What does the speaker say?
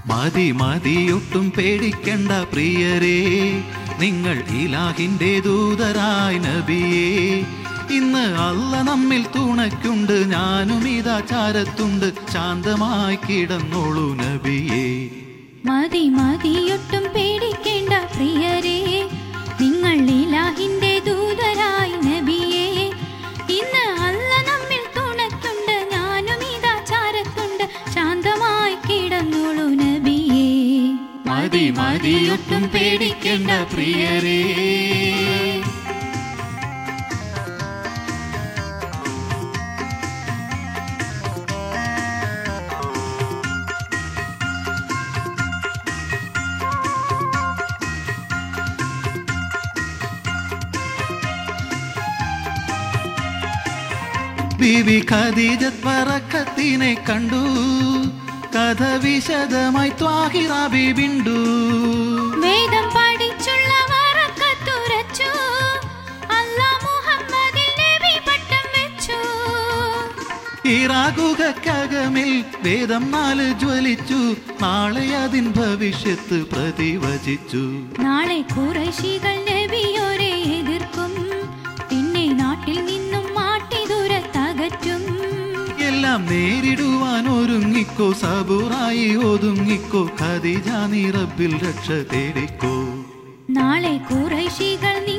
മതി മതിയൊട്ടും പേടിക്കണ്ട പ്രിയരേ നിങ്ങൾ ഇലാഹിന്റെ ദൂതരായ നബിയേ ഇന്ന് അല്ല നമ്മിൽ തുണയ്ക്കുണ്ട് ഞാനും ഇതാചാരത്തുണ്ട് ശാന്തമായി കിടന്നോളൂ നബിയേ മതി മതിയൊട്ടും പേടിക്കേണ്ട പ്രിയരേ നിങ്ങൾ ഇലാഹിന്റെ ദൂതരായി നബിയേ ഇന്ന് അല്ല നമ്മിൽ തുണക്കുണ്ട് ഞാനും ഇതാചാരത്തുണ്ട് ശാന്തമായി കിടന്നോളൂ നബിയേ മതി മതിയൊട്ടും പേടിക്കണ്ട പ്രിയരേ ബീവി ഖദീജത്ത് വറക്കത്തിനെ കണ്ടു കഥ വിശദമായി ത്വാഹിറ ബീബിണ്ടു വേദം പഠിച്ചുള്ള വറക്കത്തുരച്ചു അല്ലാ മുഹമ്മദിൽ നബി പട്ടം വെച്ചു ഇറാകുകക്കകമിൽ വേദം നാല് ജ്വലിച്ചു നാളെ അതിൻ ഭവിഷ്യത്ത് പ്രതിവചിച്ചു നാളെ കുറശികൾ നബിയോരെ എതിർക്കും പിന്നെ നാട്ടിൽ നിന്നും മാട്ടി ദൂരത്തകറ്റും എല്ലാം നേരിടുവാൻ ഒരുങ്ങിക്കോ സബുറായി ഒതുങ്ങിക്കോ ഖദീജ നീ റബ്ബിൽ രക്ഷ തേടിക്കോ നാളെ കുറശികൾ